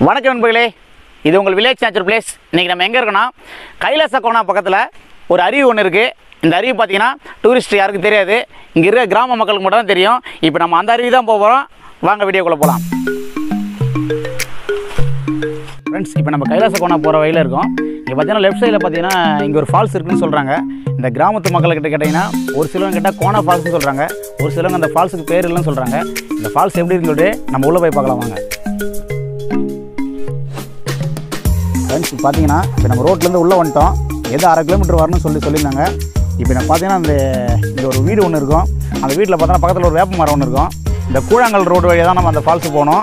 வணக்கம் நண்பர்களே இது உங்கள் வில்லேஜ் நேச்சர் பிளேஸ் இன்றைக்கி நம்ம எங்கே இருக்கோன்னா கைலாச கோணா பக்கத்தில் ஒரு அருவி ஒன்று இருக்குது இந்த அருவி பார்த்தீங்கன்னா டூரிஸ்ட் யாருக்கும் தெரியாது இங்கே இருக்கிற கிராம மக்களுக்கு மட்டும் தான் தெரியும் இப்போ நம்ம அந்த அருவி தான் போக போகிறோம் வாங்க வீடியோக்குள்ளே போகலாம் ஃப்ரெண்ட்ஸ் இப்போ நம்ம கைலாச கோணா போகிற வழியில் இருக்கோம் இங்கே பார்த்தீங்கன்னா லெஃப்ட் சைடில் பார்த்தீங்கன்னா இங்கே ஒரு ஃபால்ஸ் இருக்குன்னு சொல்கிறாங்க இந்த கிராமத்து மக்கள்கிட்ட கேட்டிங்கன்னா ஒரு சிலவங்க கேட்டால் கோணா ஃபால்ஸ்னு சொல்கிறாங்க ஒரு சிலவங்க அந்த ஃபால்ஸுக்கு பேர் இல்லைன்னு சொல்கிறாங்க இந்த ஃபால்ஸ் எப்படி இருக்குன்னு சொல்லிட்டு நம்ம உள்ளே போய் பார்க்கலாம் வாங்க ஃப்ரெண்ட்ஸ் பார்த்தீங்கன்னா இப்போ நம்ம ரோட்லேருந்து உள்ளே வந்துட்டோம் ஏதோ அரை கிலோமீட்டர் வரணும்னு சொல்லி சொல்லியிருந்தாங்க இப்போ நான் பார்த்தீங்கன்னா அந்த இங்கே ஒரு வீடு ஒன்று இருக்கும் அந்த வீட்டில் பார்த்தோன்னா பக்கத்தில் ஒரு வேப்ப மரம் ஒன்று இருக்கும் இந்த கூழாங்கல் ரோடு வழியாக தான் நம்ம அந்த ஃபால்ஸுக்கு போகணும்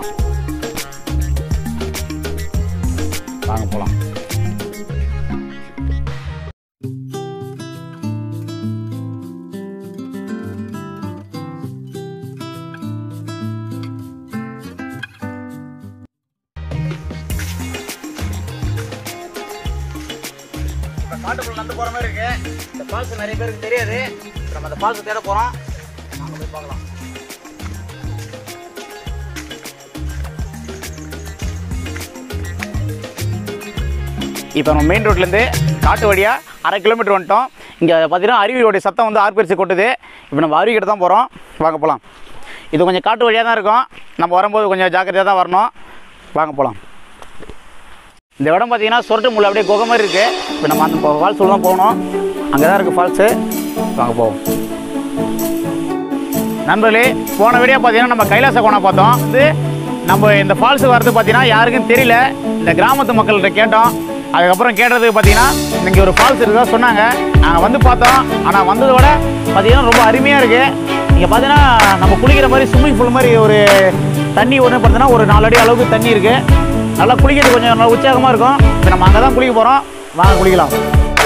வாங்க போகலாம் இப்போ காட்டுக்குள்ள நடந்து போகிற மாதிரி இருக்கு இந்த ஃபால்ஸ் நிறைய பேருக்கு தெரியாது இப்போ நம்ம அந்த ஃபால்ஸ் தேட போகிறோம் வாங்க போய் பார்க்கலாம் இப்போ நம்ம மெயின் ரோட்லேருந்து காட்டு வழியாக அரை கிலோமீட்டர் வந்துட்டோம் இங்கே பார்த்தீங்கன்னா அருவியோடைய சத்தம் வந்து ஆர்ப்பரிச்சு கொட்டுது இப்போ நம்ம அருவி கிட்ட தான் போகிறோம் வாங்க போகலாம் இது கொஞ்சம் காட்டு வழியாக தான் இருக்கும் நம்ம வரும்போது கொஞ்சம் ஜாக்கிரதையாக தான் வரணும் வாங்க போகலாம் இந்த இடம் பார்த்தீங்கன்னா சொரட்டு முள்ள அப்படியே குகை மாதிரி இருக்குது இப்போ நம்ம அந்த ஃபால்ஸ் தான் போகணும் அங்கே தான் இருக்குது ஃபால்ஸு வாங்க போவோம் நண்பர்களே போன வீடியோ பார்த்தீங்கன்னா நம்ம கைலாச கோணம் பார்த்தோம் வந்து நம்ம இந்த ஃபால்ஸுக்கு வரது பார்த்தீங்கன்னா யாருக்கும் தெரியல இந்த கிராமத்து மக்கள்கிட்ட கேட்டோம் அதுக்கப்புறம் கேட்டதுக்கு பார்த்தீங்கன்னா இங்கே ஒரு ஃபால்ஸ் இருக்குதா சொன்னாங்க நாங்கள் வந்து பார்த்தோம் ஆனால் வந்ததை விட பார்த்தீங்கன்னா ரொம்ப அருமையாக இருக்குது இங்கே பார்த்தீங்கன்னா நம்ம குளிக்கிற மாதிரி ஸ்விம்மிங் பூல் மாதிரி ஒரு தண்ணி ஒன்று பார்த்தீங்கன்னா ஒரு நாலு அடி அளவுக்கு தண்ணி இருக்குது நல்லா குளிக்கிறது கொஞ்சம் நல்லா உற்சாகமாக இருக்கும் இப்போ நம்ம அங்கே தான் குளிக்க போகிறோம் வாங்க குளிக்கலாம்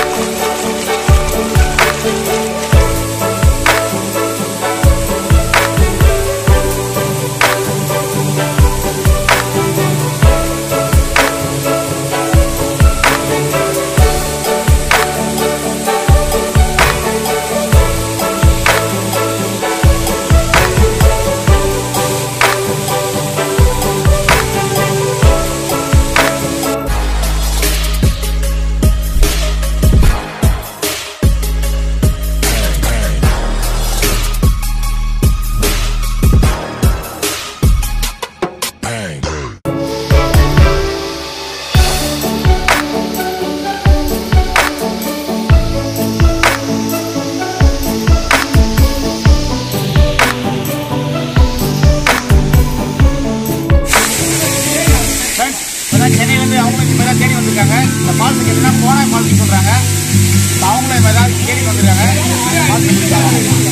ஃப்ரெண்ட்ஸ் இப்போதான் சென்னையிலேருந்து அவங்களும் இப்போ தான் தேடி வந்திருக்காங்க இந்த ஃபால்ஸுக்கு எப்படின்னா போனா ஃபால்ஸ் சொல்கிறாங்க இப்போ அவங்களும் இப்போ தான் தேடி வந்திருக்காங்க ஃபால்ஸ் எப்படி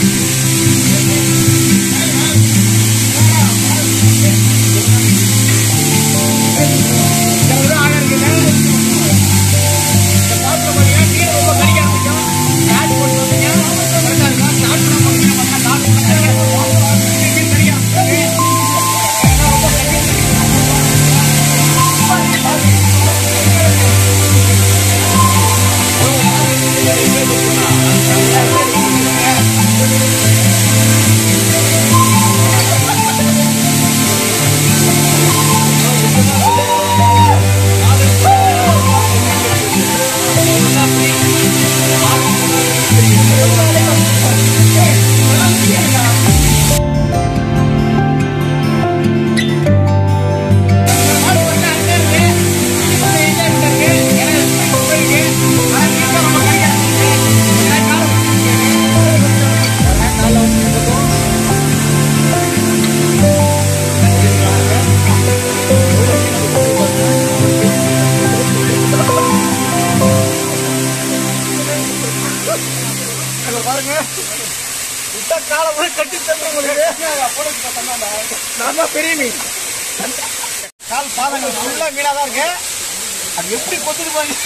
பாருங்க விட்டா காலை கூட கட்டி தந்து உங்களுக்கு நான் தான் பெரிய மீன் கால் பாதங்கள் ஃபுல்லாக மீனாக தான் இருக்கு அது எப்படி கொத்துட்டு போய்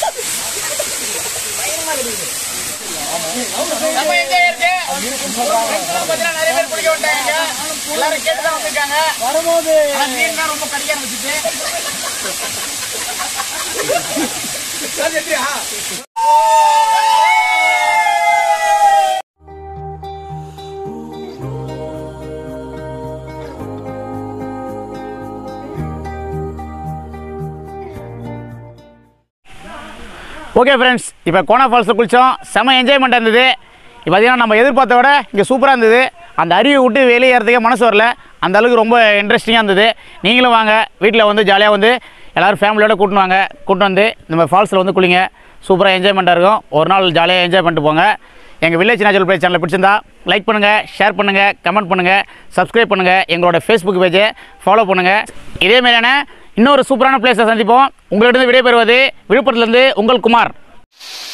நம்ம எங்க இருக்கு பார்த்தீங்கன்னா நிறைய பேர் குளிக்க வந்துட்டாங்க எல்லாரும் கேட்டு தான் வந்திருக்காங்க வரும்போது மீன் தான் ரொம்ப கடிக்க ஆரம்பிச்சிட்டு எப்படியா ஓகே ஃப்ரெண்ட்ஸ் இப்போ கோனா ஃபால்ஸில் குளித்தோம் செம என்ஜாய்மெண்ட் இருந்தது இப்போ பார்த்தீங்கன்னா நம்ம எதிர்பார்த்த விட இங்கே சூப்பராக இருந்தது அந்த அருவியை விட்டு வெளியே ஏறதுக்கே மனசு வரல அந்த அளவுக்கு ரொம்ப இன்ட்ரெஸ்டிங்காக இருந்தது நீங்களும் வாங்க வீட்டில் வந்து ஜாலியாக வந்து எல்லோரும் ஃபேமிலியோட கூட்டின்னு வாங்க கூட்டு வந்து நம்ம ஃபால்ஸில் வந்து குளிங்க சூப்பராக என்ஜாய்மெண்ட்டாக இருக்கும் ஒரு நாள் ஜாலியாக என்ஜாய் பண்ணிட்டு போங்க எங்கள் வில்லேஜ் நேச்சுரல் பிளே சேனலை பிடிச்சிருந்தா லைக் பண்ணுங்கள் ஷேர் பண்ணுங்கள் கமெண்ட் பண்ணுங்கள் சப்ஸ்கிரைப் பண்ணுங்கள் எங்களோட ஃபேஸ்புக் பேஜை ஃபாலோ பண்ணுங்கள் இதே மாதிரியான இன்னொரு சூப்பரான பிளேஸை சந்திப்போம் உங்களிடம் விடைபெறுவது விழுப்புரத்துலேருந்து உங்கள் குமார்